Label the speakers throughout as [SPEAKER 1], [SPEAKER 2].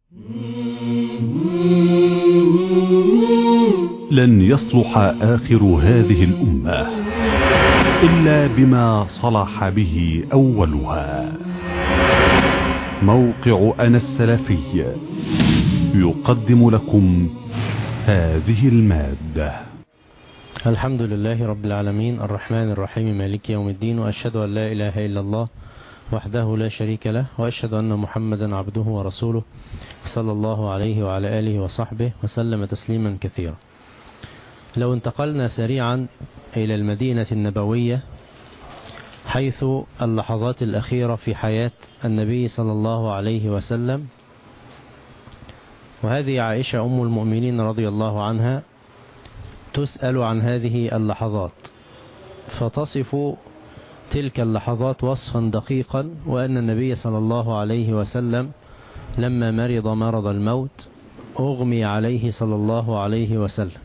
[SPEAKER 1] لن يصلح آخر هذه الأمة إلا بما صلح به أولها موقع أنا السلفي يقدم لكم هذه المادة
[SPEAKER 2] الحمد لله رب العالمين الرحمن الرحيم مالك يوم الدين وأشهد أن لا إله إلا الله وحده لا شريك له وأشهد أن محمدا عبده ورسوله صلى الله عليه وعلى آله وصحبه وسلم تسليما كثيرا لو انتقلنا سريعا إلى المدينة النبوية حيث اللحظات الأخيرة في حياة النبي صلى الله عليه وسلم وهذه عائشة أم المؤمنين رضي الله عنها تسأل عن هذه اللحظات فتصف تلك اللحظات وصفا دقيقا وأن النبي صلى الله عليه وسلم لما مرض مرض الموت أغمي عليه صلى الله عليه وسلم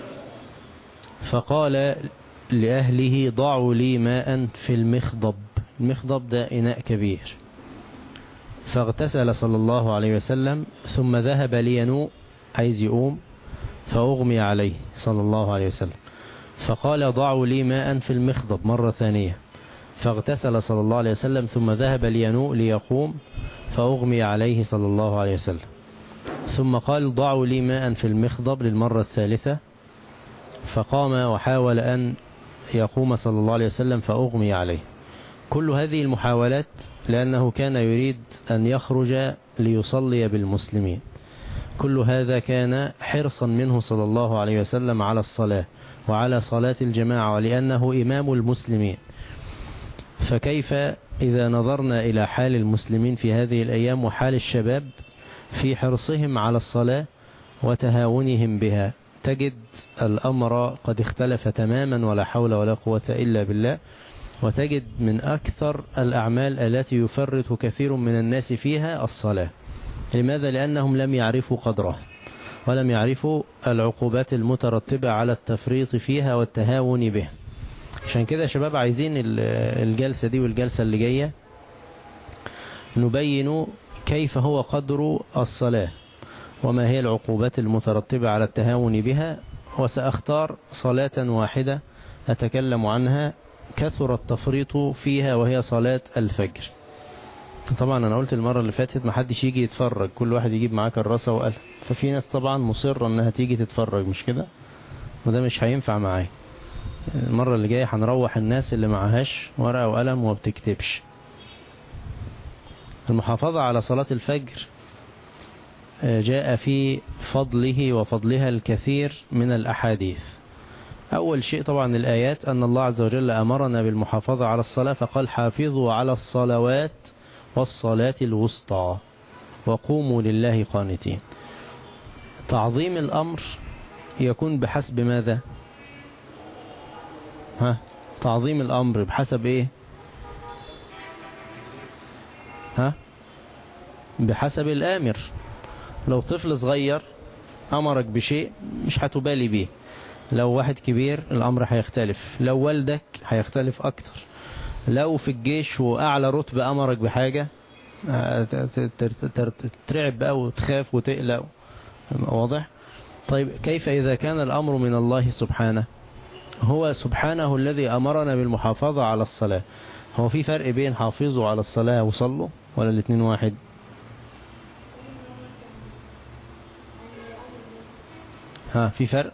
[SPEAKER 2] فقال لأهله ضعوا لي ماء في المخضب المخضب ده إناء كبير فاغتسل صلى الله عليه وسلم ثم ذهب لينوء عايز يقوم فأغمي عليه صلى الله عليه وسلم فقال ضعوا لي ماء في المخضب مرة ثانية فاغتسل صلى الله عليه وسلم ثم ذهب لينوء ليقوم فأغمي عليه صلى الله عليه وسلم ثم قال ضعوا لي ماء في المخضب للمرة الثالثة فقام وحاول أن يقوم صلى الله عليه وسلم فأغمي عليه كل هذه المحاولات لأنه كان يريد أن يخرج ليصلي بالمسلمين كل هذا كان حرصا منه صلى الله عليه وسلم على الصلاة وعلى صلاة الجماعة ولأنه إمام المسلمين فكيف إذا نظرنا إلى حال المسلمين في هذه الأيام وحال الشباب في حرصهم على الصلاة وتهاونهم بها تجد الأمر قد اختلف تماما ولا حول ولا قوة إلا بالله وتجد من أكثر الأعمال التي يفرط كثير من الناس فيها الصلاة لماذا؟ لأنهم لم يعرفوا قدرها ولم يعرفوا العقوبات المترتبة على التفريط فيها والتهاون بها عشان كده يا شباب عايزين الجلسة دي والجلسة اللي جاية نبين كيف هو قدر الصلاة وما هي العقوبات المترتبة على التهاون بها وسأختار صلاة واحدة أتكلم عنها كثر التفريط فيها وهي صلاة الفجر طبعا أنا قلت المرة اللي فاتت ما حدش يجي يتفرج كل واحد يجيب معاه كراسة وقلم ففي ناس طبعا مصرة أنها تيجي تتفرج مش كده وده مش هينفع معايا المرة اللي جاية هنروح الناس اللي معهاش ورقة وقلم وما بتكتبش المحافظة على صلاة الفجر جاء في فضله وفضلها الكثير من الأحاديث أول شيء طبعا الآيات أن الله عز وجل أمرنا بالمحافظة على الصلاة فقال حافظوا على الصلوات والصلاة الوسطى وقوموا لله قانتين تعظيم الأمر يكون بحسب ماذا ها تعظيم الأمر بحسب إيه ها بحسب الآمر لو طفل صغير أمرك بشيء مش هتبالي بيه لو واحد كبير الأمر هيختلف لو والدك هيختلف أكتر لو في الجيش وأعلى رتبة أمرك بحاجة ترعب بقى وتخاف وتقلق واضح طيب كيف إذا كان الأمر من الله سبحانه هو سبحانه الذي أمرنا بالمحافظة على الصلاة هو في فرق بين حافظوا على الصلاة وصلوا ولا الاثنين واحد ها في فرق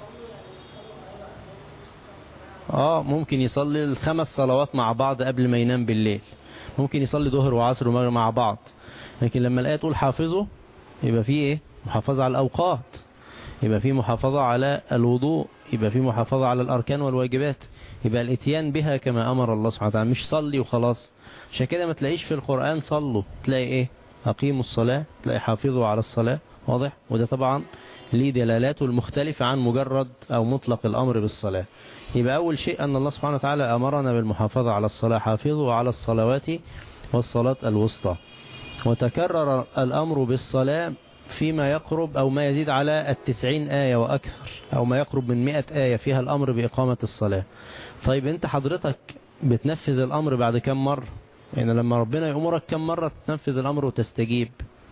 [SPEAKER 2] اه ممكن يصلي الخمس صلوات مع بعض قبل ما ينام بالليل ممكن يصلي ظهر وعصر ومغرب مع بعض لكن لما الآية تقول حافظوا يبقى في ايه محافظة على الأوقات يبقى في محافظة على الوضوء يبقى في محافظة على الأركان والواجبات يبقى الاتيان بها كما أمر الله سبحانه وتعالى مش صلي وخلاص عشان كده ما تلاقيش في القرآن صلوا تلاقي ايه أقيموا الصلاة تلاقي حافظوا على الصلاة واضح وده طبعا ليه دلالاته المختلفة عن مجرد أو مطلق الأمر بالصلاة يبقى أول شيء أن الله سبحانه وتعالى أمرنا بالمحافظة على الصلاة حافظوا على الصلوات والصلاة الوسطى وتكرر الأمر بالصلاة فيما يقرب أو ما يزيد على التسعين آية وأكثر أو ما يقرب من مئة آية فيها الأمر بإقامة الصلاة طيب أنت حضرتك بتنفذ الأمر بعد كم مرة يعني لما ربنا يأمرك كم مرة تنفذ الأمر وتستجيب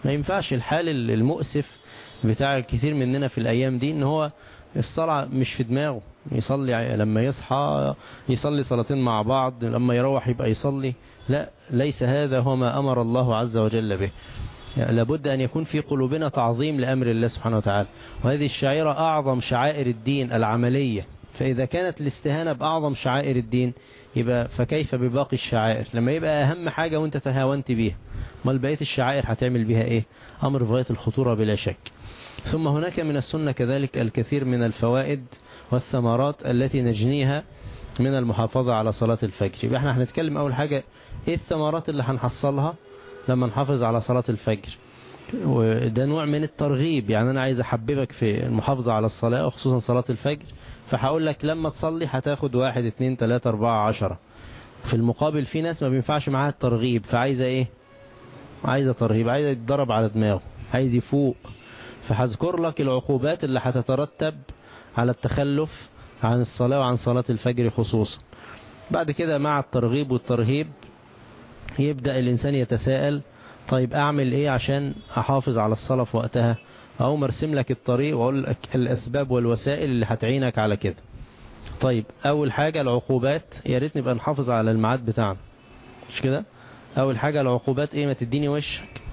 [SPEAKER 2] ما ينفعش الحال المؤسف بتاع الكثير مننا في الأيام دي ان هو الصلاة مش في دماغه يصلي لما يصحى يصلي صلاتين مع بعض لما يروح يبقى يصلي لا ليس هذا هو ما أمر الله عز وجل به يعني لابد أن يكون في قلوبنا تعظيم لأمر الله سبحانه وتعالى وهذه الشعيرة أعظم شعائر الدين العملية فإذا كانت الاستهانة بأعظم شعائر الدين يبقى فكيف بباقي الشعائر لما يبقى أهم حاجة وانت تهاونت بيها ما بقية الشعائر هتعمل بها ايه أمر في غاية الخطورة بلا شك ثم هناك من السنة كذلك الكثير من الفوائد والثمرات التي نجنيها من المحافظة على صلاة الفجر يبقى احنا هنتكلم أول حاجة ايه الثمرات اللي هنحصلها لما نحافظ على صلاة الفجر وده نوع من الترغيب يعني أنا عايز أحببك في المحافظة على الصلاة وخصوصا صلاة الفجر فهقول لك لما تصلي هتاخد واحد اتنين تلاتة اربعة عشرة في المقابل في ناس ما بينفعش معاها الترغيب فعايزة ايه عايزة ترغيب عايزة يتضرب على دماغه عايز يفوق فهذكر لك العقوبات اللي هتترتب على التخلف عن الصلاة وعن صلاة الفجر خصوصا بعد كده مع الترغيب والترهيب يبدأ الإنسان يتساءل طيب أعمل إيه عشان أحافظ على الصلاة في وقتها أو مرسم لك الطريق وأقول لك الأسباب والوسائل اللي هتعينك على كده طيب أول حاجة العقوبات يا ريت نبقى نحافظ على الميعاد بتاعنا مش كده أول حاجة العقوبات إيه ما تديني وشك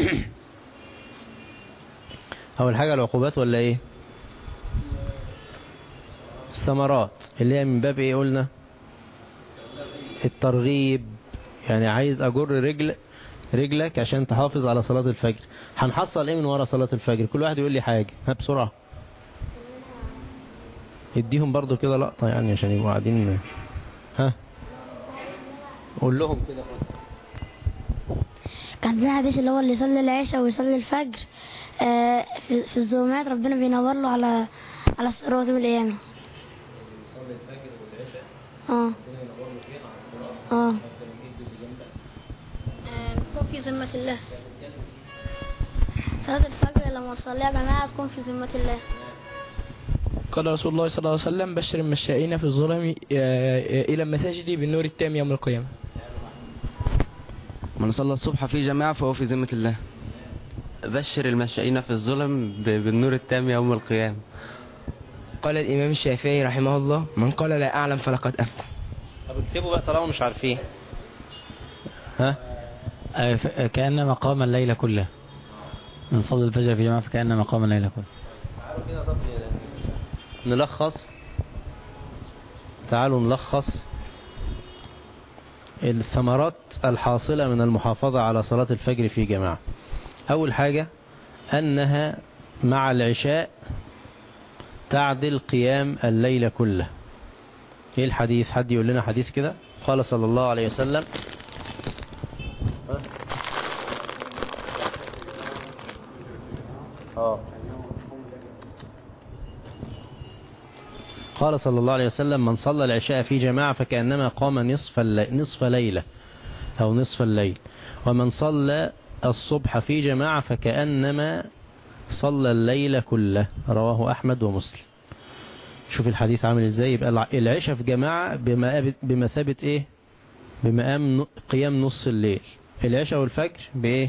[SPEAKER 2] أول حاجة العقوبات ولا إيه الثمرات اللي هي من باب إيه قلنا الترغيب يعني عايز أجر رجل رجلك عشان تحافظ على صلاة الفجر هنحصل ايه من ورا صلاة الفجر كل واحد يقول لي حاجة ها بسرعة اديهم برضو كده لقطة يعني عشان يبقوا قاعدين ها قول لهم كده
[SPEAKER 3] كان في حديث اللي هو اللي يصلي العشاء ويصلي الفجر آه، في في الظلمات ربنا بينور له على على الصراط يوم القيامة
[SPEAKER 2] يصلي الفجر والعشاء
[SPEAKER 3] اه
[SPEAKER 2] ربنا ينور له فين على الصراط
[SPEAKER 3] اه
[SPEAKER 2] اللي جنبك
[SPEAKER 3] تكون في ذمة الله صلاة الفجر لما تصليها جماعة تكون في ذمة الله
[SPEAKER 4] قال رسول الله صلى الله عليه وسلم بشر المشائين في الظلم آه، إلى المساجد بالنور التام يوم القيامة
[SPEAKER 5] من صلى الصبح في جماعة فهو في ذمة الله بشر المشائين في الظلم ب- بالنور التام يوم القيامة
[SPEAKER 4] قال الإمام الشافعي رحمه الله من قال لا أعلم فلقد أفتى
[SPEAKER 2] طب اكتبوا بقى طالما مش عارفين ها
[SPEAKER 6] آه، ف- آه، كأن مقام الليلة كلها من صلى الفجر في جماعة فكأن مقام الليلة كلها
[SPEAKER 2] نلخص تعالوا نلخص الثمرات الحاصلة من المحافظة على صلاة الفجر في جماعة أول حاجة أنها مع العشاء تعدل قيام الليل كله ايه الحديث حد يقول لنا حديث كده قال صلى الله عليه وسلم اه قال صلى الله عليه وسلم من صلى العشاء في جماعة فكأنما قام نصف الليل نصف ليلة أو نصف الليل ومن صلى الصبح في جماعة فكأنما صلى الليل كله رواه أحمد ومسلم شوف الحديث عامل ازاي يبقى الع- العشاء في جماعة بمثابة بمثابة ايه بمقام ن- قيام نص الليل العشاء والفجر بايه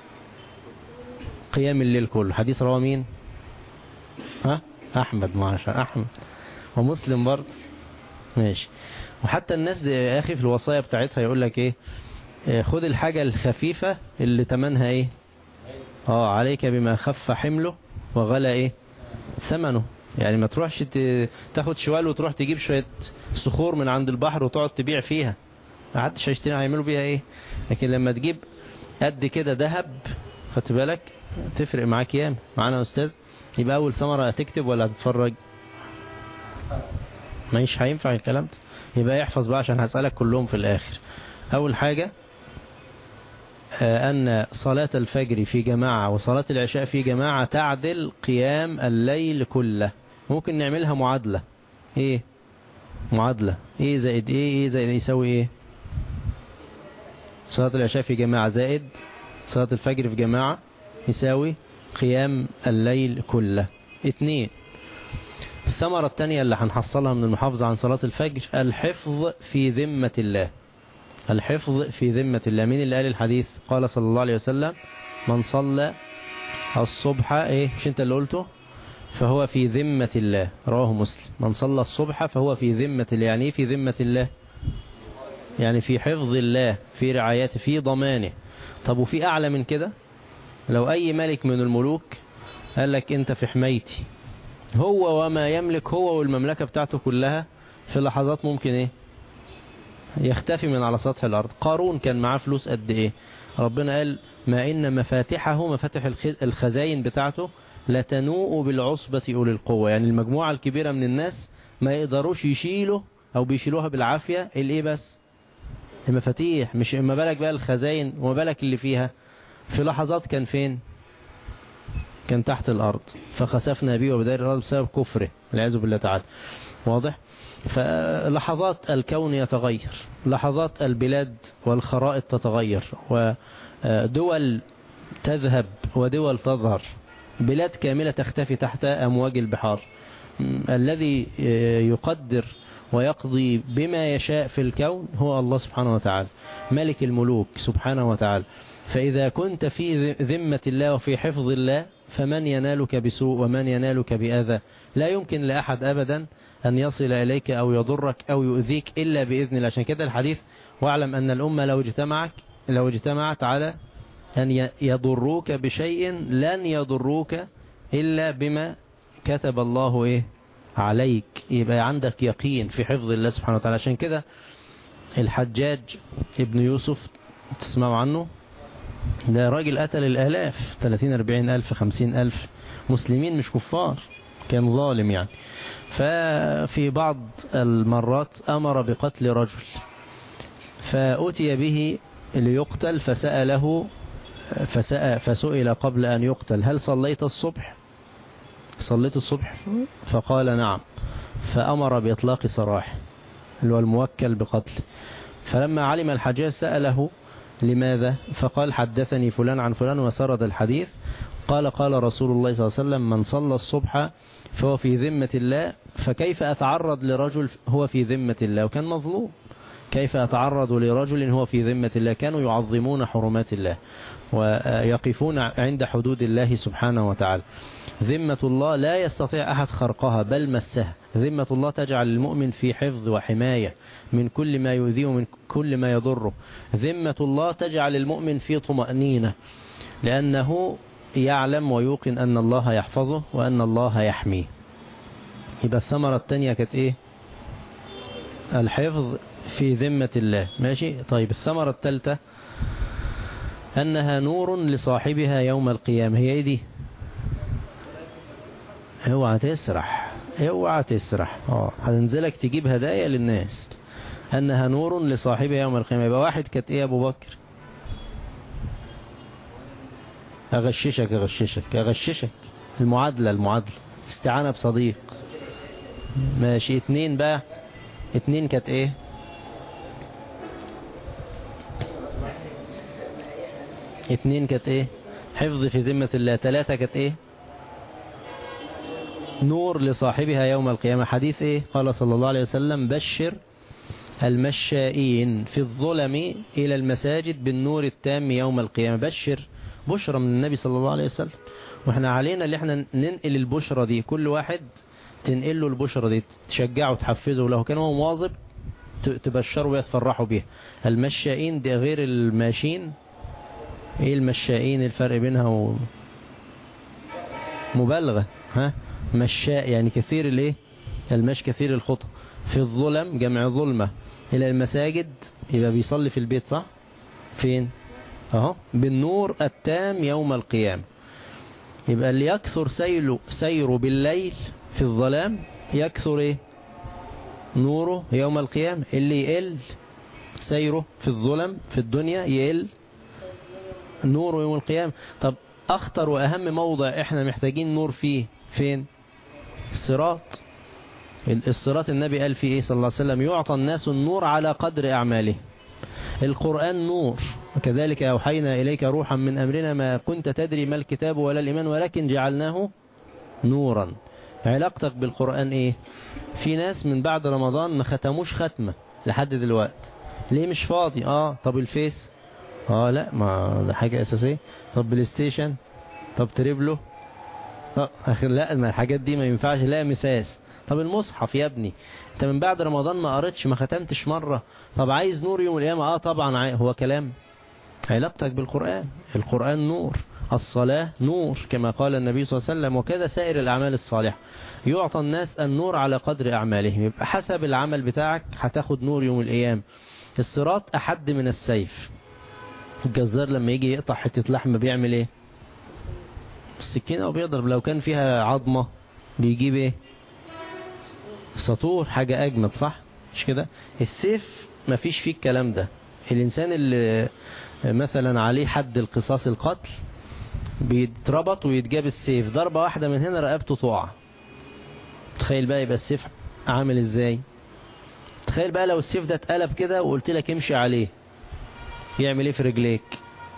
[SPEAKER 2] قيام الليل كله حديث رواه مين ها احمد معاشر احمد ومسلم برضه ماشي وحتى الناس دي يا اخي في الوصايا بتاعتها يقول لك ايه آه، خد الحاجة الخفيفة اللي تمنها ايه اه عليك بما خف حمله وغلى ايه ثمنه يعني ما تروحش ت- تاخد شوال وتروح تجيب شوية صخور من عند البحر وتقعد تبيع فيها ما حدش هيشتري هيعملوا بيها ايه لكن لما تجيب قد كده ذهب خدت بالك تفرق معاك ياما معانا يا استاذ يبقى اول ثمرة هتكتب ولا هتتفرج مش هينفع الكلام ده يبقى احفظ بقى عشان هسألك كلهم في الاخر اول حاجة آه، أن صلاة الفجر في جماعة وصلاة العشاء في جماعة تعدل قيام الليل كله ممكن نعملها معادلة ايه معادلة ايه زائد ايه ايه زائد إيه يساوي ايه صلاة العشاء في جماعة زائد صلاة الفجر في جماعة يساوي قيام الليل كله اتنين الثمرة التانية اللي هنحصلها من المحافظة عن صلاة الفجر الحفظ في ذمة الله الحفظ في ذمة الله مين اللي قال الحديث قال صلى الله عليه وسلم من صلى الصبح ايه مش انت اللي قلته فهو في ذمة الله رواه مسلم من صلى الصبح فهو في ذمة الله يعني ايه في ذمة الله يعني في حفظ الله في رعايته في ضمانه طب وفي أعلى من كده لو أي ملك من الملوك قال لك أنت في حمايتي هو وما يملك هو والمملكة بتاعته كلها في لحظات ممكن ايه يختفي من على سطح الأرض قارون كان معاه فلوس قد ايه ربنا قال ما إن مفاتحه مفاتح الخ- الخزاين بتاعته لتنوء بالعصبة أولي القوة يعني المجموعة الكبيرة من الناس ما يقدروش يشيلوا أو بيشيلوها بالعافية الإيه بس المفاتيح مش ما بالك بقى الخزاين وما بالك اللي فيها في لحظات كان فين كان تحت الأرض فخسفنا به وبدار الأرض بسبب كفره والعياذ بالله تعالى واضح فلحظات الكون يتغير لحظات البلاد والخرائط تتغير ودول تذهب ودول تظهر بلاد كاملة تختفي تحت أمواج البحار م- الذي يقدر ويقضي بما يشاء في الكون هو الله سبحانه وتعالى ملك الملوك سبحانه وتعالى فإذا كنت في ذمة الله وفي حفظ الله فمن ينالك بسوء ومن ينالك بأذى لا يمكن لأحد أبدا أن يصل إليك أو يضرك أو يؤذيك إلا بإذن الله عشان كده الحديث واعلم أن الأمة لو اجتمعك لو اجتمعت على أن ي- يضروك بشيء لن يضروك إلا بما كتب الله إيه عليك يبقى عندك يقين في حفظ الله سبحانه وتعالى عشان كده الحجاج ابن يوسف تسمعوا عنه ده راجل قتل الآلاف 30 40 ألف 50 ألف مسلمين مش كفار كان ظالم يعني ففي بعض المرات أمر بقتل رجل فأتي به ليقتل فسأله فسأل, فسئل قبل أن يقتل هل صليت الصبح صليت الصبح فقال نعم فأمر بإطلاق سراح اللي هو الموكل بقتله فلما علم الحجاج سأله لماذا فقال حدثني فلان عن فلان وسرد الحديث قال قال رسول الله صلى الله عليه وسلم من صلى الصبح فهو في ذمة الله فكيف أتعرض لرجل هو في ذمة الله وكان مظلوم كيف أتعرض لرجل هو في ذمة الله كانوا يعظمون حرمات الله ويقفون عند حدود الله سبحانه وتعالى ذمة الله لا يستطيع أحد خرقها بل مسها ذمة الله تجعل المؤمن في حفظ وحماية من كل ما يؤذيه ومن كل ما يضره ذمة الله تجعل المؤمن في طمأنينة لأنه يعلم ويوقن أن الله يحفظه وأن الله يحميه يبقى الثمرة الثانية كانت إيه الحفظ في ذمة الله ماشي طيب الثمرة الثالثة أنها نور لصاحبها يوم القيامة هي إيه دي اوعى تسرح اوعى تسرح اه هتنزلك تجيب هدايا للناس انها نور لصاحبها يوم القيامه يبقى واحد كانت ايه يا ابو بكر اغششك اغششك اغششك المعادله المعادله استعانه بصديق ماشي اتنين بقى اتنين كانت ايه اتنين كانت ايه حفظ في ذمه الله ثلاثه كانت ايه نور لصاحبها يوم القيامة حديث ايه قال صلى الله عليه وسلم بشر المشائين في الظلم إلى المساجد بالنور التام يوم القيامة بشر بشرى من النبي صلى الله عليه وسلم واحنا علينا اللي احنا ننقل البشرى دي كل واحد تنقل له البشرى دي تشجعه تحفزه لو كان هو مواظب تبشره ويتفرحوا بيها المشائين دي غير الماشين ايه المشائين الفرق بينها و... مبالغة ها مشاء يعني كثير الايه المش كثير الخطى في الظلم جمع ظلمة الى المساجد يبقى بيصلي في البيت صح فين اهو بالنور التام يوم القيامة يبقى اللي يكثر سيله سيره بالليل في الظلام يكثر ايه نوره يوم القيامة اللي يقل سيره في الظلم في الدنيا يقل نوره يوم القيامة طب اخطر واهم موضع احنا محتاجين نور فيه فين الصراط الصراط النبي قال فيه ايه صلى الله عليه وسلم يعطى الناس النور على قدر اعماله القرآن نور وكذلك أوحينا إليك روحا من أمرنا ما كنت تدري ما الكتاب ولا الإيمان ولكن جعلناه نورا علاقتك بالقرآن إيه في ناس من بعد رمضان ما ختموش ختمة لحد دلوقتي ليه مش فاضي آه طب الفيس اه لا ما ده حاجة اساسية طب بلاي ستيشن طب تريبلو طب اخر لا ما الحاجات دي ما ينفعش لا مساس طب المصحف يا ابني انت من بعد رمضان ما قريتش ما ختمتش مرة طب عايز نور يوم القيامة اه طبعا عاي... هو كلام علاقتك بالقرآن القرآن نور الصلاة نور كما قال النبي صلى الله عليه وسلم وكذا سائر الأعمال الصالحة يعطى الناس النور على قدر أعمالهم يبقى حسب العمل بتاعك هتاخد نور يوم القيامة الصراط أحد من السيف الجزار لما يجي يقطع حتة لحمة بيعمل ايه السكينة وبيضرب لو كان فيها عظمة بيجيب ايه سطور حاجة أجمد صح مش كده السيف مفيش فيه الكلام ده الإنسان اللي مثلا عليه حد القصاص القتل بيتربط ويتجاب السيف ضربة واحدة من هنا رقبته تقع تخيل بقى يبقى السيف عامل ازاي تخيل بقى لو السيف ده اتقلب كده وقلت لك امشي عليه يعمل ايه في رجليك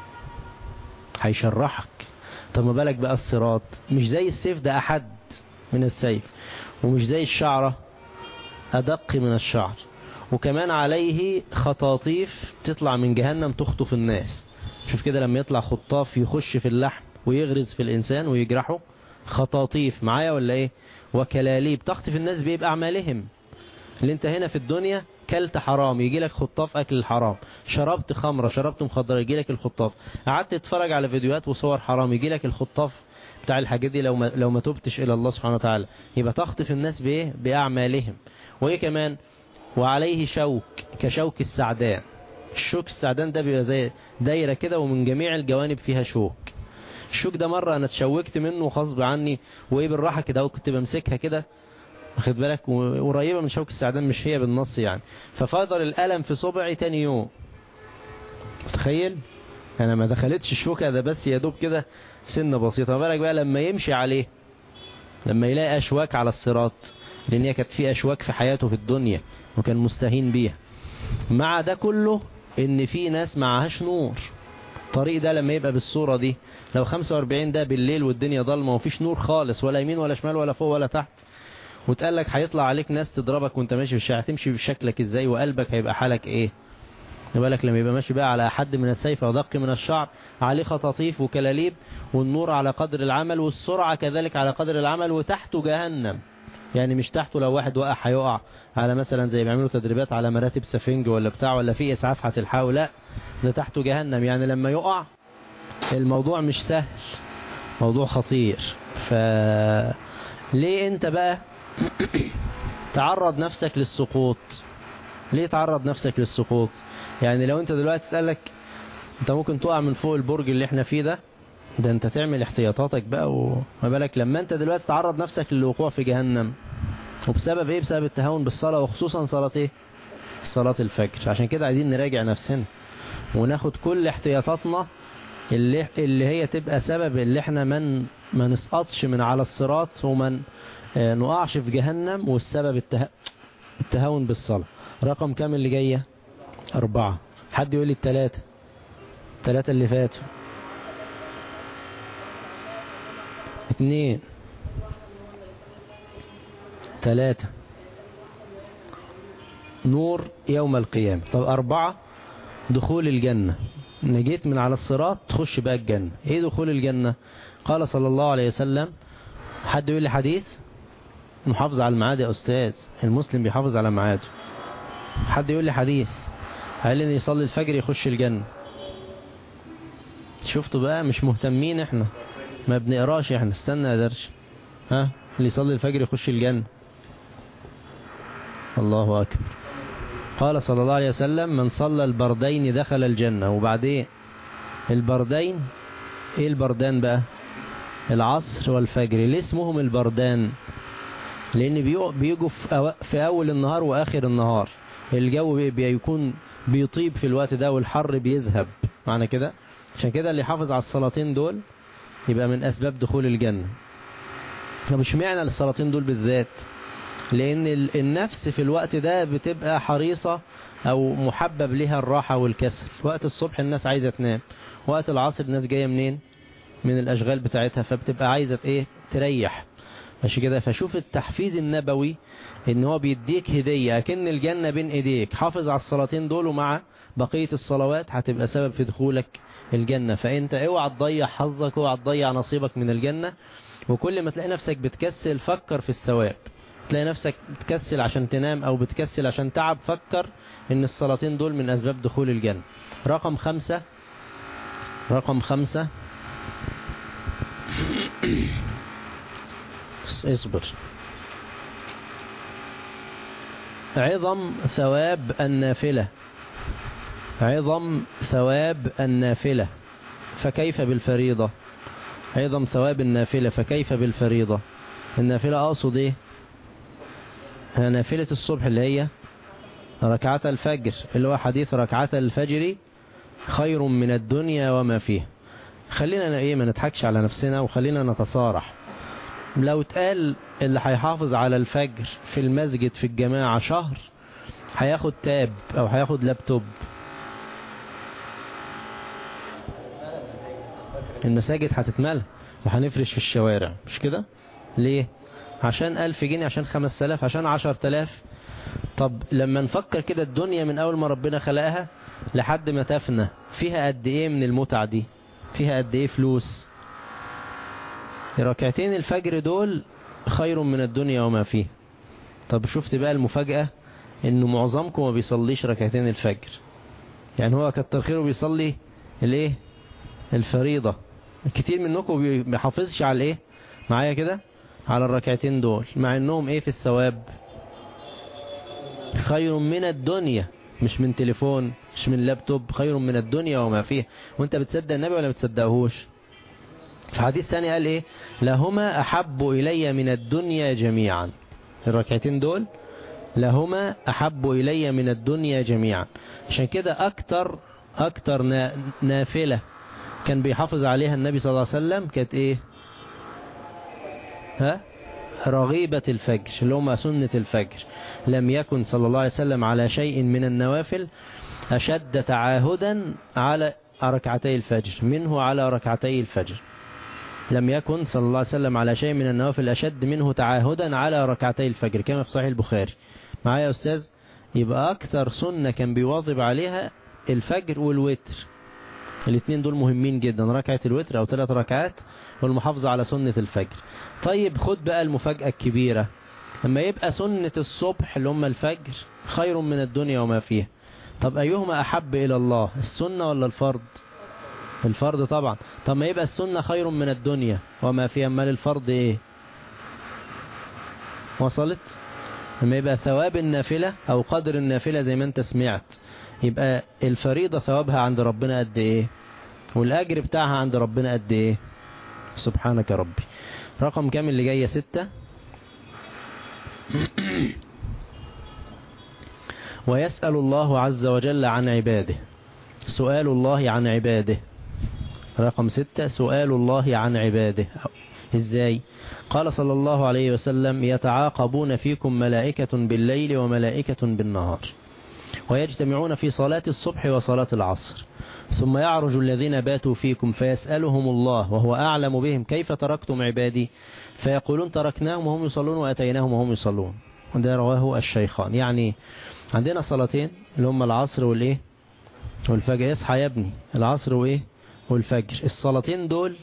[SPEAKER 2] هيشرحك طب ما بالك بقى الصراط مش زي السيف ده احد من السيف ومش زي الشعرة ادق من الشعر وكمان عليه خطاطيف تطلع من جهنم تخطف الناس شوف كده لما يطلع خطاف يخش في اللحم ويغرز في الانسان ويجرحه خطاطيف معايا ولا ايه وكلاليب تخطف الناس بيه بأعمالهم اللي انت هنا في الدنيا كلت حرام يجي لك خطاف اكل الحرام شربت خمرة شربت مخدرة يجي لك الخطاف قعدت تتفرج على فيديوهات وصور حرام يجي لك الخطاف بتاع الحاجات دي لو ما, لو ما تبتش الى الله سبحانه وتعالى يبقى تخطف الناس بايه باعمالهم وايه كمان وعليه شوك كشوك السعدان الشوك السعدان ده بيبقى زي دايرة كده ومن جميع الجوانب فيها شوك الشوك ده مرة انا اتشوكت منه غصب عني وايه بالراحة كده وكنت بمسكها كده واخد بالك قريبة من شوك السعدان مش هي بالنص يعني ففضل الألم في صبعي تاني يوم تخيل انا ما دخلتش الشوكة ده بس يا دوب كده سنة بسيطة ما بالك بقى لما يمشي عليه لما يلاقي أشواك على الصراط لأن هي كانت في أشواك في حياته في الدنيا وكان مستهين بيها مع ده كله ان في ناس معهاش نور الطريق ده لما يبقى بالصورة دي لو 45 ده بالليل والدنيا ضلمة ومفيش نور خالص ولا يمين ولا شمال ولا فوق ولا تحت وتقال لك هيطلع عليك ناس تضربك وانت ماشي في الشارع هتمشي بشكلك ازاي وقلبك هيبقى حالك ايه بالك لما يبقى ماشي بقى على حد من السيف ودق من الشعر عليه خطاطيف وكلاليب والنور على قدر العمل والسرعة كذلك على قدر العمل وتحته جهنم يعني مش تحته لو واحد وقع هيقع على مثلا زي بيعملوا تدريبات على مراتب سفنج ولا بتاع ولا في اسعاف هتلحقه لا ده تحته جهنم يعني لما يقع الموضوع مش سهل موضوع خطير ف ليه انت بقى تعرض نفسك للسقوط ليه تعرض نفسك للسقوط يعني لو انت دلوقتي تقالك انت ممكن تقع من فوق البرج اللي احنا فيه ده ده انت تعمل احتياطاتك بقى وما بالك لما انت دلوقتي تعرض نفسك للوقوع في جهنم وبسبب ايه بسبب التهاون بالصلاة وخصوصا صلاة ايه صلاة الفجر عشان كده عايزين نراجع نفسنا وناخد كل احتياطاتنا اللي, اللي هي تبقى سبب اللي احنا من ما نسقطش من على الصراط ومن اه نقعش في جهنم والسبب الته... التهاون بالصلاة رقم كام اللي جاية أربعة حد يقول لي التلاتة التلاتة اللي فاتوا اثنين ثلاثة نور يوم القيامة طب أربعة دخول الجنة نجيت من على الصراط تخش بقى الجنة ايه دخول الجنة قال صلى الله عليه وسلم حد يقول لي حديث محافظ على الميعاد يا أستاذ المسلم بيحافظ على ميعاده حد يقول لي حديث قال لي يصلي الفجر يخش الجنة شفتوا بقى مش مهتمين احنا ما بنقراش احنا استنى يا درش ها اللي يصلي الفجر يخش الجنة الله أكبر قال صلى الله عليه وسلم من صلى البردين دخل الجنة وبعدين البردين ايه البردان بقى العصر والفجر ليه اسمهم البردان لان بيجوا في اول النهار واخر النهار الجو بيكون بيطيب في الوقت ده والحر بيذهب معنى كده عشان كده اللي حافظ على الصلاتين دول يبقى من أسباب دخول الجنة طب اشمعنى الصلاتين دول بالذات لأن النفس في الوقت ده بتبقى حريصة أو محبب لها الراحة والكسل وقت الصبح الناس عايزة تنام وقت العصر الناس جاية منين من الأشغال بتاعتها فبتبقى عايزة إيه تريح ماشي كده فشوف التحفيز النبوي ان هو بيديك هدية اكن الجنة بين ايديك حافظ على الصلاتين دول ومع بقية الصلوات هتبقى سبب في دخولك الجنة فانت اوعى تضيع حظك اوعى تضيع نصيبك من الجنة وكل ما تلاقي نفسك بتكسل فكر في الثواب تلاقي نفسك بتكسل عشان تنام او بتكسل عشان تعب فكر ان الصلاتين دول من اسباب دخول الجنة رقم خمسة رقم خمسة اصبر عظم ثواب النافلة عظم ثواب النافلة فكيف بالفريضة عظم ثواب النافلة فكيف بالفريضة النافلة أقصد إيه نافلة الصبح اللي هي ركعة الفجر اللي هو حديث ركعة الفجر خير من الدنيا وما فيها خلينا ايه ما نضحكش على نفسنا وخلينا نتصارح لو اتقال اللي هيحافظ على الفجر في المسجد في الجماعة شهر هياخد تاب او هياخد لابتوب المساجد هتتملى وهنفرش في الشوارع مش كده ليه عشان ألف جنيه عشان خمس تلاف عشان عشر تلاف طب لما نفكر كده الدنيا من أول ما ربنا خلقها لحد ما تفنى فيها قد إيه من المتعة دي فيها قد إيه فلوس ركعتين الفجر دول خير من الدنيا وما فيه طب شفت بقى المفاجأة انه معظمكم ما بيصليش ركعتين الفجر يعني هو كتر خيره بيصلي الايه الفريضة كتير منكم بيحافظش على الايه معايا كده على الركعتين دول مع انهم ايه في الثواب خير من الدنيا مش من تليفون مش من لابتوب خير من الدنيا وما فيه وانت بتصدق النبي ولا بتصدقهوش في حديث ثاني قال ايه لهما احب الي من الدنيا جميعا الركعتين دول لهما احب الي من الدنيا جميعا عشان كده اكتر اكتر نافلة كان بيحافظ عليها النبي صلى الله عليه وسلم كانت ايه ها رغيبة الفجر اللي هم سنة الفجر لم يكن صلى الله عليه وسلم على شيء من النوافل أشد تعاهدا على ركعتي الفجر منه على ركعتي الفجر لم يكن صلى الله عليه وسلم على شيء من النوافل أشد منه تعاهدا على ركعتي الفجر كما في صحيح البخاري معايا يا أستاذ يبقى أكثر سنة كان بيواظب عليها الفجر والوتر الاثنين دول مهمين جدا ركعة الوتر أو ثلاث ركعات والمحافظة على سنة الفجر طيب خد بقى المفاجأة الكبيرة لما يبقى سنة الصبح اللي هم الفجر خير من الدنيا وما فيها طب أيهما أحب إلى الله السنة ولا الفرض الفرض طبعا طب ما يبقى السنة خير من الدنيا وما فيها مال الفرض إيه وصلت لما يبقى ثواب النافلة أو قدر النافلة زي ما أنت سمعت يبقى الفريضة ثوابها عند ربنا قد إيه والأجر بتاعها عند ربنا قد إيه سبحانك ربي رقم كام اللي جاية ستة ويسأل الله عز وجل عن عباده سؤال الله عن عباده رقم ستة سؤال الله عن عباده ازاي قال صلى الله عليه وسلم يتعاقبون فيكم ملائكة بالليل وملائكة بالنهار ويجتمعون في صلاة الصبح وصلاة العصر ثم يعرج الذين باتوا فيكم فيسألهم الله وهو أعلم بهم كيف تركتم عبادي فيقولون تركناهم وهم يصلون وأتيناهم وهم يصلون وده رواه الشيخان يعني عندنا صلاتين اللي هم العصر والإيه والفجر اصحى يا ابني العصر وإيه والفجر الصلاتين دول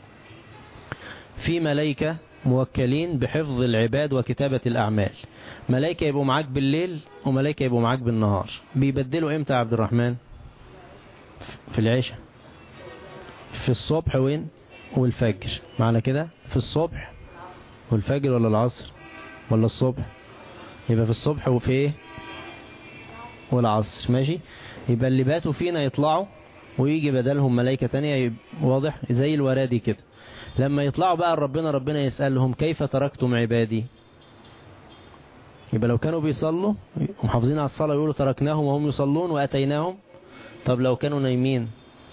[SPEAKER 2] في ملائكة موكلين بحفظ العباد وكتابة الأعمال ملائكة يبقوا معاك بالليل وملائكة يبقوا معاك بالنهار بيبدلوا امتى يا عبد الرحمن في العشاء في الصبح وين والفجر معنى كده في الصبح والفجر ولا العصر ولا الصبح يبقى في الصبح وفي ايه والعصر ماشي يبقى اللي باتوا فينا يطلعوا ويجي بدلهم ملائكة تانية واضح زي الورادي كده لما يطلعوا بقى ربنا ربنا يسألهم كيف تركتم عبادي يبقى لو كانوا بيصلوا ومحافظين على الصلاة يقولوا تركناهم وهم يصلون وأتيناهم طب لو كانوا نايمين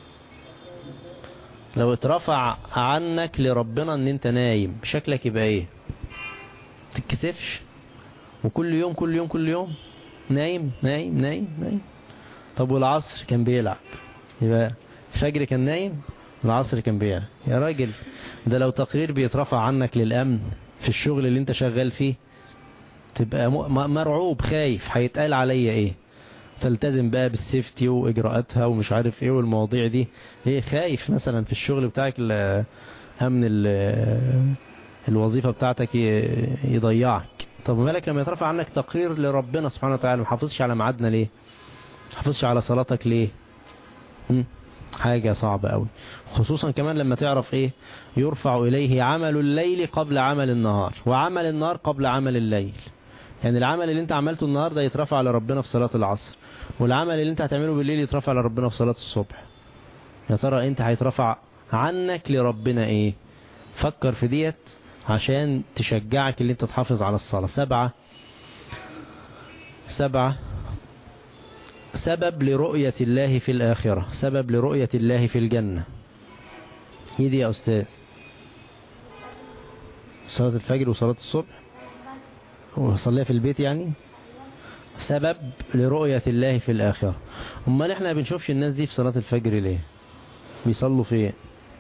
[SPEAKER 2] لو اترفع عنك لربنا ان انت نايم شكلك يبقى ايه تتكسفش وكل يوم كل يوم كل يوم نايم نايم نايم نايم طب والعصر كان بيلعب يبقى الفجر كان نايم العصر كان بيلعب يا راجل ده لو تقرير بيترفع عنك للأمن في الشغل اللي انت شغال فيه تبقى م- م- مرعوب خايف هيتقال عليا ايه تلتزم بقى بالسيفتي واجراءاتها ومش عارف ايه والمواضيع دي ايه خايف مثلا في الشغل بتاعك ال- امن ال- الوظيفة بتاعتك ي- يضيعك طب ما بالك لما يترفع عنك تقرير لربنا سبحانه وتعالى ما حافظش على ميعادنا ليه ما حافظش على صلاتك ليه مم؟ حاجة صعبة قوي خصوصا كمان لما تعرف ايه يرفع اليه عمل الليل قبل عمل النهار وعمل النهار قبل عمل الليل يعني العمل اللي انت عملته النهاردة يترفع لربنا في صلاة العصر والعمل اللي انت هتعمله بالليل يترفع لربنا في صلاة الصبح يا ترى انت هيترفع عنك لربنا ايه فكر في ديت عشان تشجعك اللي انت تحافظ على الصلاة سبعة سبعة سبب لرؤية الله في الآخرة سبب لرؤية الله في الجنة ايه دي يا أستاذ صلاة الفجر وصلاة الصبح وصليها في البيت يعني سبب لرؤية الله في الآخرة امال احنا بنشوفش الناس دي في صلاة الفجر ليه بيصلوا فين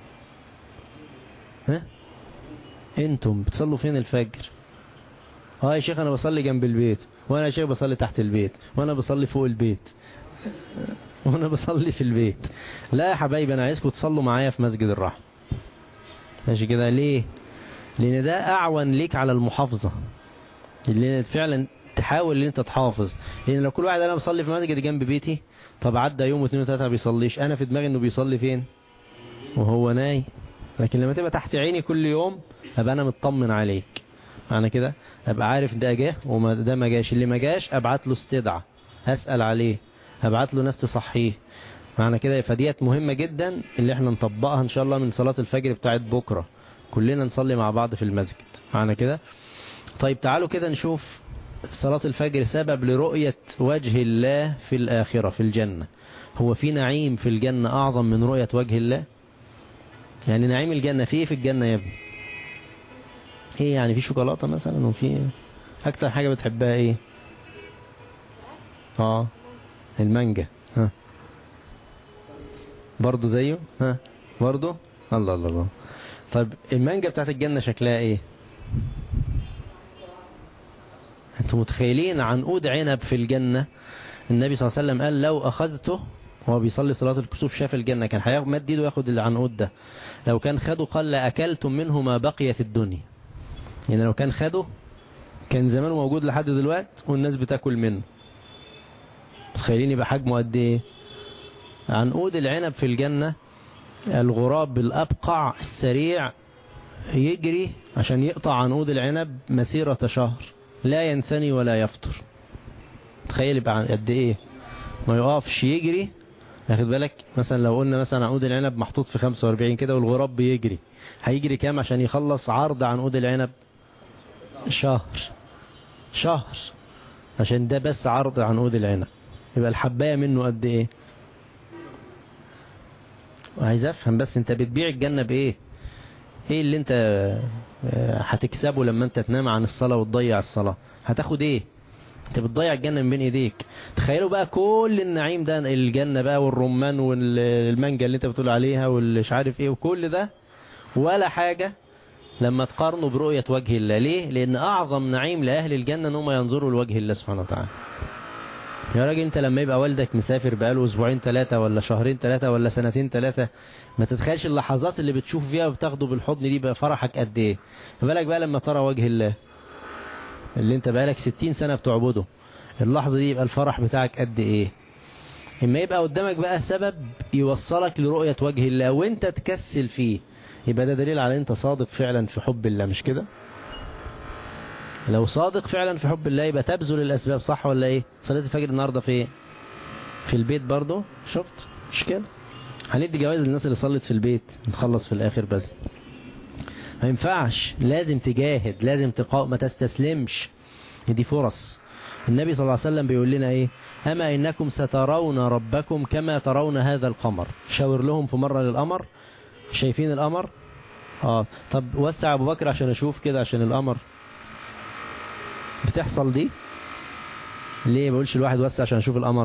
[SPEAKER 2] ها انتم بتصلوا فين الفجر اه يا شيخ انا بصلي جنب البيت وانا يا شيخ بصلي تحت البيت وانا بصلي فوق البيت وانا بصلي في البيت لا يا حبايبي انا عايزكم تصلوا معايا في مسجد الرحمة ماشي كده ليه لان ده اعون ليك على المحافظة اللي فعلا تحاول ان انت تحافظ لان لو كل واحد انا بصلي في مسجد جنب بيتي طب عدى يوم واثنين وثلاثة ما بيصليش انا في دماغي انه بيصلي فين وهو ناي لكن لما تبقى تحت عيني كل يوم ابقى انا مطمن عليك معنى كده ابقى عارف ده جه وما ده ما جاش اللي ما جاش ابعت له استدعاء اسال عليه ابعت له ناس تصحيه معنى كده فديت مهمة جدا اللي احنا نطبقها ان شاء الله من صلاة الفجر بتاعت بكرة كلنا نصلي مع بعض في المسجد معنى كده طيب تعالوا كده نشوف صلاة الفجر سبب لرؤية وجه الله في الآخرة في الجنة هو في نعيم في الجنة أعظم من رؤية وجه الله يعني نعيم الجنة في ايه في الجنة يا ابني ايه يعني في شوكولاتة مثلا وفي اكتر حاجة بتحبها ايه اه المانجا ها برضو زيه ها برضو الله الله الله طيب المانجا بتاعت الجنة شكلها ايه انتوا متخيلين عنقود عنب في الجنة النبي صلى الله عليه وسلم قال لو اخذته هو بيصلي صلاة الكسوف شاف الجنة كان هيمد ايده وياخد العنقود ده لو كان خده قال لأكلتم منه ما بقيت الدنيا يعني لو كان خده كان زمان موجود لحد دلوقت والناس بتاكل منه متخيلين يبقى حجمه قد ايه عنقود العنب في الجنة الغراب الأبقع السريع يجري عشان يقطع عنقود العنب مسيرة شهر لا ينثني ولا يفطر تخيل يبقى عن- قد ايه ما يقفش يجري واخد بالك مثلا لو قلنا مثلا عنقود العنب محطوط في 45 كده والغراب بيجري هيجري كام عشان يخلص عرض عنقود العنب شهر شهر عشان ده بس عرض عنقود العنب يبقى الحباية منه قد ايه عايز افهم بس انت بتبيع الجنة بايه ايه اللي انت آه، هتكسبه لما انت تنام عن الصلاة وتضيع الصلاة هتاخد ايه انت بتضيع الجنة من بين ايديك تخيلوا بقى كل النعيم ده الجنة بقى والرمان والمانجا اللي انت بتقول عليها والمش عارف ايه وكل ده ولا حاجة لما تقارنوا برؤية وجه الله ليه لان اعظم نعيم لاهل الجنة ان هم ينظروا لوجه الله سبحانه وتعالى يا راجل انت لما يبقى والدك مسافر بقاله اسبوعين ثلاثة ولا شهرين ثلاثة ولا سنتين ثلاثة ما تتخيلش اللحظات اللي بتشوف فيها وبتاخده بالحضن دي بقى فرحك قد ايه ما بالك بقى لما ترى وجه الله اللي انت بقالك ستين سنة بتعبده اللحظة دي يبقى الفرح بتاعك قد ايه اما يبقى قدامك بقى سبب يوصلك لرؤية وجه الله وانت تكسل فيه يبقى ده دليل على انت صادق فعلا في حب الله مش كده لو صادق فعلا في حب الله يبقى تبذل الاسباب صح ولا ايه صلاة الفجر النهاردة في ايه في البيت برضه شفت مش كده هندي جوائز للناس اللي صلت في البيت نخلص في الاخر بس ما ينفعش لازم تجاهد لازم تقاوم ما تستسلمش دي فرص النبي صلى الله عليه وسلم بيقول لنا ايه اما انكم سترون ربكم كما ترون هذا القمر شاور لهم في مرة للقمر شايفين القمر اه طب وسع ابو بكر عشان اشوف كده عشان القمر بتحصل دي ليه بقولش الواحد وسع عشان اشوف القمر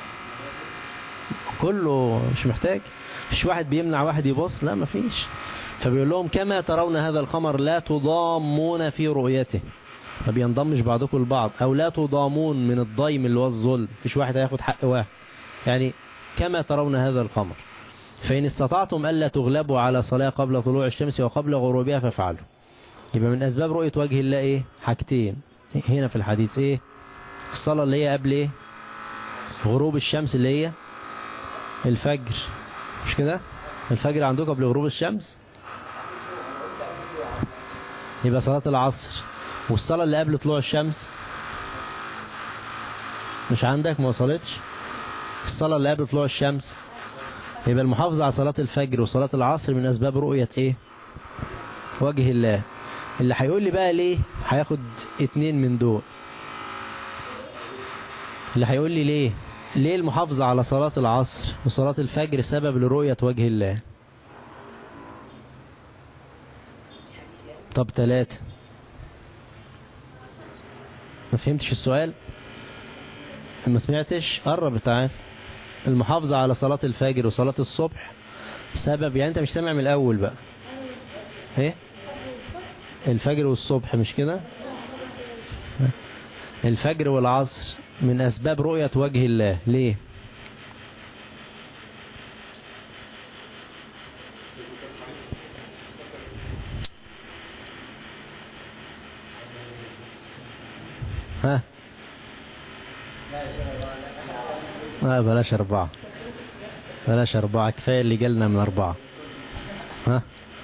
[SPEAKER 2] كله مش محتاج مش واحد بيمنع واحد يبص لا مفيش فبيقول لهم كما ترون هذا القمر لا تضامون في رؤيته ما بينضمش بعضكم البعض او لا تضامون من الضيم اللي هو الظلم مفيش واحد هياخد حق واحد يعني كما ترون هذا القمر فإن استطعتم ألا تغلبوا على صلاة قبل طلوع الشمس وقبل غروبها فافعلوا يبقى من أسباب رؤية وجه الله إيه حاجتين هنا في الحديث إيه الصلاة اللي هي قبل إيه غروب الشمس اللي هي الفجر مش كده الفجر عندكم قبل غروب الشمس يبقى صلاة العصر والصلاة اللي قبل طلوع الشمس مش عندك ما وصلتش الصلاة اللي قبل طلوع الشمس يبقى المحافظة على صلاة الفجر وصلاة العصر من أسباب رؤية إيه وجه الله اللي هيقول لي بقى ليه هياخد اتنين من دول اللي هيقول لي ليه ليه المحافظة على صلاة العصر وصلاة الفجر سبب لرؤية وجه الله طب ثلاثة ما فهمتش السؤال ما سمعتش قرب تعال المحافظة على صلاة الفجر وصلاة الصبح سبب يعني انت مش سامع من الاول بقى ايه الفجر والصبح مش كده الفجر والعصر من اسباب رؤية وجه الله ليه ها لا بلاش أربعة بلاش أربعة كفاية اللي جالنا من أربعة ها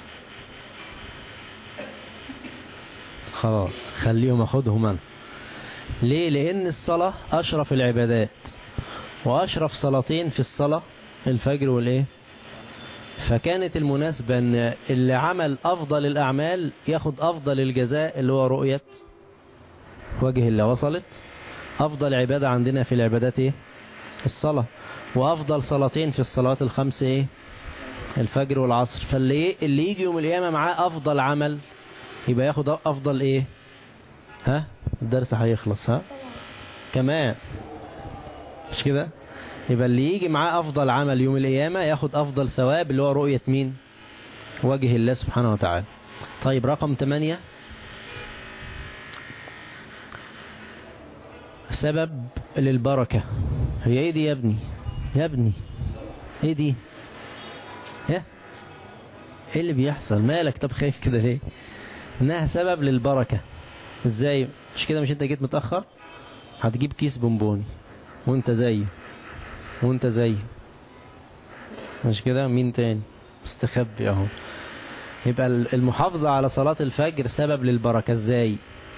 [SPEAKER 2] خلاص خليهم أخدهم أنا ليه لأن الصلاة أشرف العبادات وأشرف صلاتين في الصلاة الفجر والإيه فكانت المناسبة أن اللي عمل أفضل الأعمال ياخد أفضل الجزاء اللي هو رؤية وجه الله وصلت أفضل عبادة عندنا في العبادات إيه الصلاة وأفضل صلاتين في الصلوات الخمس إيه الفجر والعصر فاللي اللي يجي يوم القيامة معاه أفضل عمل يبقى ياخد أفضل إيه ها الدرس هيخلص ها كمان مش كده يبقى اللي يجي معاه أفضل عمل يوم القيامة ياخد أفضل ثواب اللي هو رؤية مين وجه الله سبحانه وتعالى طيب رقم 8 سبب للبركة هي ايه دي يا ابني يا ابني ايه دي ايه ايه اللي بيحصل مالك طب خايف كده ليه انها سبب للبركة ازاي مش كده مش انت جيت متأخر هتجيب كيس بونبوني وانت زيه وانت زيه مش كده مين تاني مستخبي اهو يبقى المحافظة على صلاة الفجر سبب للبركة ازاي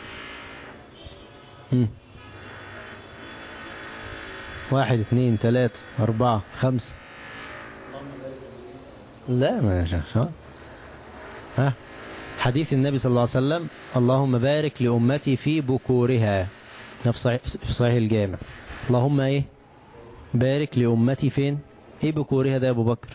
[SPEAKER 2] هم. واحد اثنين ثلاثة أربعة خمسة لا ما شاء ها حديث النبي صلى الله عليه وسلم اللهم بارك لأمتي في بكورها في صحيح, في صحيح الجامع اللهم ايه بارك لأمتي فين ايه بكورها ده يا ابو بكر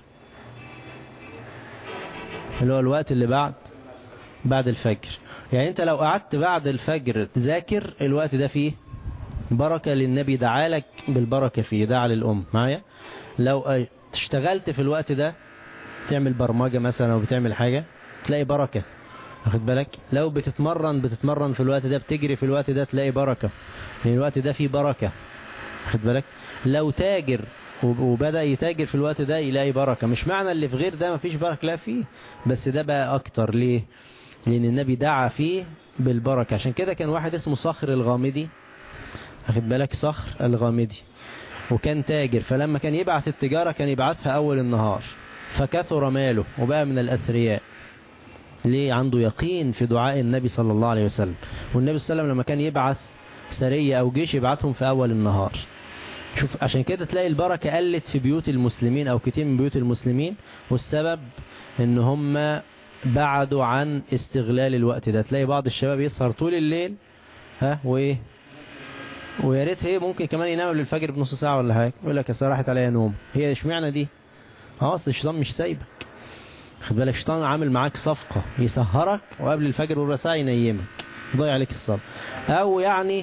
[SPEAKER 2] اللي هو الوقت اللي بعد بعد الفجر يعني انت لو قعدت بعد الفجر تذاكر الوقت ده فيه بركة للنبي دعالك بالبركة فيه دعا للأم معايا لو اشتغلت في الوقت ده تعمل برمجة مثلا أو بتعمل حاجة تلاقي بركة واخد بالك لو بتتمرن بتتمرن في الوقت ده بتجري في الوقت ده تلاقي بركة لأن الوقت ده فيه بركة واخد بالك لو تاجر وبدأ يتاجر في الوقت ده يلاقي بركة مش معنى اللي في غير ده مفيش بركة لا فيه بس ده بقى أكتر ليه لأن النبي دعا فيه بالبركة عشان كده كان واحد اسمه صخر الغامدي واخد بالك صخر الغامدي وكان تاجر فلما كان يبعث التجارة كان يبعثها أول النهار فكثر ماله وبقى من الأثرياء ليه عنده يقين في دعاء النبي صلى الله عليه وسلم والنبي صلى الله عليه وسلم لما كان يبعث سرية أو جيش يبعثهم في أول النهار شوف عشان كده تلاقي البركة قلت في بيوت المسلمين أو كتير من بيوت المسلمين والسبب ان هم بعدوا عن استغلال الوقت ده تلاقي بعض الشباب يسهر طول الليل ها وايه ويا ريت هي ممكن كمان ينام للفجر بنص ساعة ولا حاجة يقول لك يا راحت عليا نوم هي اشمعنى دي اه اصل الشيطان مش سايبك خد بالك الشيطان عامل معاك صفقة يسهرك وقبل الفجر بربع ساعة ينيمك يضيع عليك الصلاة او يعني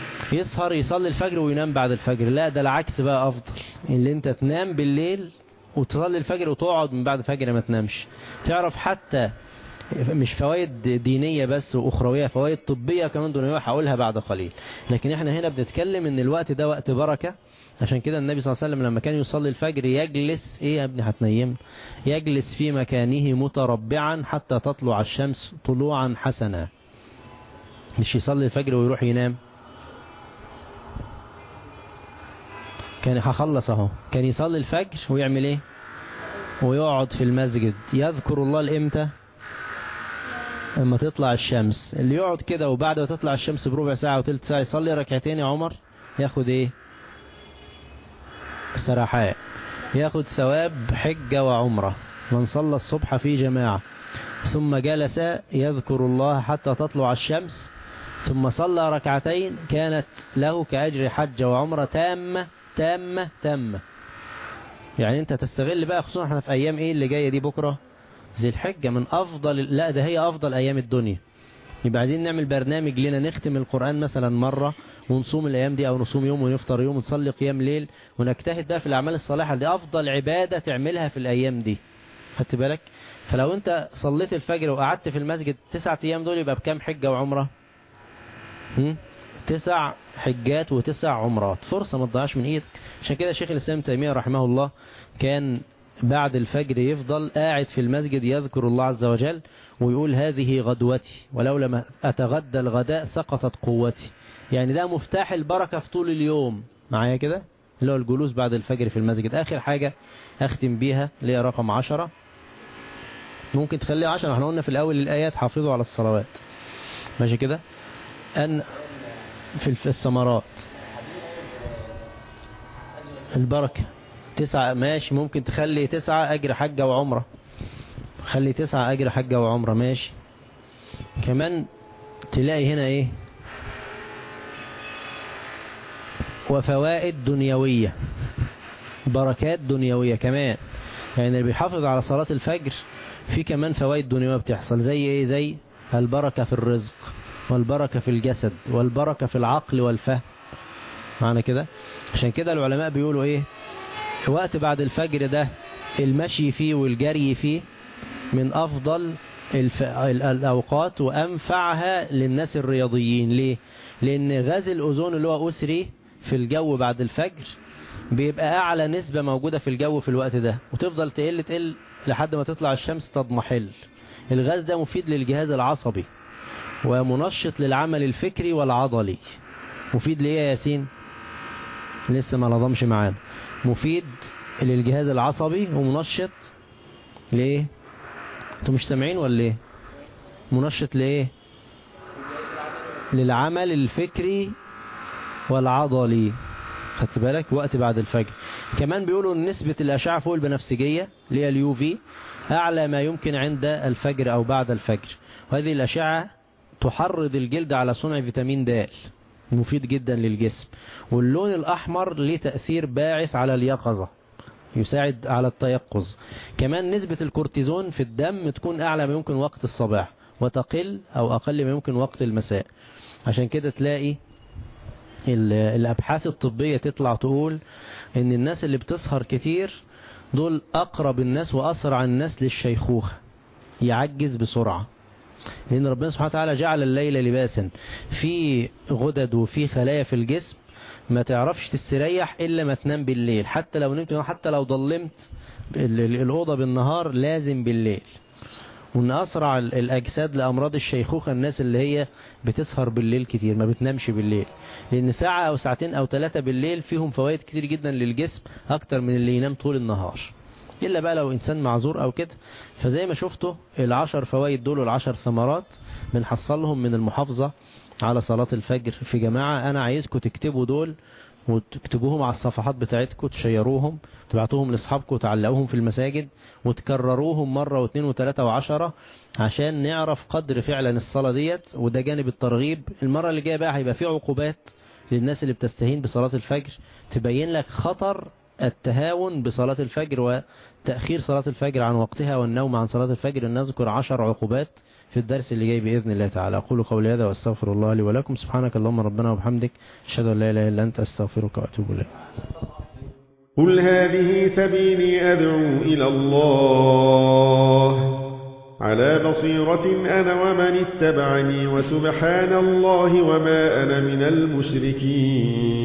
[SPEAKER 2] يسهر يصلي الفجر وينام بعد الفجر لا ده العكس بقى افضل اللي انت تنام بالليل وتصلي الفجر وتقعد من بعد الفجر ما تنامش تعرف حتى مش فوائد دينية بس وأخروية فوائد طبية كمان دنيوية هقولها بعد قليل لكن احنا هنا بنتكلم ان الوقت ده وقت بركة عشان كده النبي صلى الله عليه وسلم لما كان يصلي الفجر يجلس ايه يا ابني هتنيم يجلس في مكانه متربعا حتى تطلع الشمس طلوعا حسنا مش يصلي الفجر ويروح ينام كان هخلص اهو كان يصلي الفجر ويعمل ايه ويقعد في المسجد يذكر الله الامتى اما تطلع الشمس اللي يقعد كده وبعد ما تطلع الشمس بربع ساعة وتلت ساعة يصلي ركعتين يا عمر ياخد ايه سرحاء ياخد ثواب حجة وعمرة من صلى الصبح في جماعة ثم جلس يذكر الله حتى تطلع الشمس ثم صلى ركعتين كانت له كأجر حج وعمرة تامة تامة تامة يعني انت تستغل بقى خصوصا احنا في ايام ايه اللي جاية دي بكرة ذي الحجة من افضل لا ده هي افضل ايام الدنيا يبقى عايزين نعمل برنامج لنا نختم القرآن مثلا مرة ونصوم الأيام دي أو نصوم يوم ونفطر يوم ونصلي قيام ليل ونجتهد بقى في الأعمال الصالحة دي أفضل عبادة تعملها في الأيام دي خدت بالك فلو أنت صليت الفجر وقعدت في المسجد تسعة أيام دول يبقى بكام حجة وعمرة هم؟ تسع حجات وتسع عمرات فرصة ما تضيعش من ايدك عشان كده شيخ الإسلام تيمية رحمه الله كان بعد الفجر يفضل قاعد في المسجد يذكر الله عز وجل ويقول هذه غدوتي ولو لم أتغدى الغداء سقطت قوتي يعني ده مفتاح البركة في طول اليوم معايا كده اللي هو الجلوس بعد الفجر في المسجد آخر حاجة أختم بيها اللي هي رقم عشرة ممكن تخليها عشرة احنا قلنا في الأول الآيات حافظوا على الصلوات ماشي كده أن في الثمرات البركة تسعة ماشي ممكن تخلي تسعة أجر حجة وعمرة خلي تسعة أجر حجة وعمرة ماشي كمان تلاقي هنا إيه وفوائد دنيوية بركات دنيوية كمان يعني اللي بيحافظ على صلاة الفجر في كمان فوائد دنيوية بتحصل زي ايه زي البركة في الرزق والبركة في الجسد والبركة في العقل والفهم معنى كده عشان كده العلماء بيقولوا ايه وقت بعد الفجر ده المشي فيه والجري فيه من افضل الف... الاوقات وانفعها للناس الرياضيين ليه لان غاز الاوزون اللي هو اسري في الجو بعد الفجر بيبقى أعلى نسبة موجودة في الجو في الوقت ده وتفضل تقل تقل لحد ما تطلع الشمس تضمحل الغاز ده مفيد للجهاز العصبي ومنشط للعمل الفكري والعضلي مفيد لإيه يا ياسين لسه ما نظمش معانا مفيد للجهاز العصبي ومنشط لإيه انتوا مش سامعين ولا ايه منشط لإيه للعمل الفكري والعضلي خدت بالك وقت بعد الفجر كمان بيقولوا ان نسبة الأشعة فوق البنفسجية اللي هي اليو في أعلى ما يمكن عند الفجر أو بعد الفجر وهذه الأشعة تحرض الجلد على صنع فيتامين د مفيد جدا للجسم واللون الأحمر ليه تأثير باعث على اليقظة يساعد على التيقظ كمان نسبة الكورتيزون في الدم تكون أعلى ما يمكن وقت الصباح وتقل أو أقل ما يمكن وقت المساء عشان كده تلاقي الأبحاث الطبية تطلع تقول ان الناس اللي بتسهر كتير دول أقرب الناس وأسرع الناس للشيخوخة يعجز بسرعة لأن ربنا سبحانه وتعالى جعل الليل لباسا في غدد وفي خلايا في الجسم ما تعرفش تستريح إلا ما تنام بالليل حتى لو نمت حتى لو ضلمت الأوضة بالنهار لازم بالليل وان اسرع الاجساد لامراض الشيخوخة الناس اللي هي بتسهر بالليل كتير ما بتنامش بالليل لان ساعة او ساعتين او ثلاثة بالليل فيهم فوائد كتير جدا للجسم اكتر من اللي ينام طول النهار الا بقى لو انسان معذور او كده فزي ما شفتوا العشر فوائد دول والعشر ثمرات بنحصلهم من المحافظة على صلاة الفجر في جماعة انا عايزكم تكتبوا دول وتكتبوهم على الصفحات بتاعتكم تشيروهم تبعتوهم لاصحابكم وتعلقوهم في المساجد وتكرروهم مرة واثنين وثلاثة وعشرة عشان نعرف قدر فعلا الصلاة ديت وده جانب الترغيب المرة اللي جاية بقى هيبقى في عقوبات للناس اللي بتستهين بصلاة الفجر تبين لك خطر التهاون بصلاة الفجر وتأخير صلاة الفجر عن وقتها والنوم عن صلاة الفجر نذكر عشر عقوبات في الدرس اللي جاي بإذن الله تعالى أقول قولي هذا واستغفر الله لي ولكم سبحانك اللهم ربنا وبحمدك أشهد أن لا إله إلا أنت أستغفرك وأتوب إليك
[SPEAKER 7] قل هذه سبيلي أدعو إلى الله على بصيرة أنا ومن اتبعني وسبحان الله وما أنا من المشركين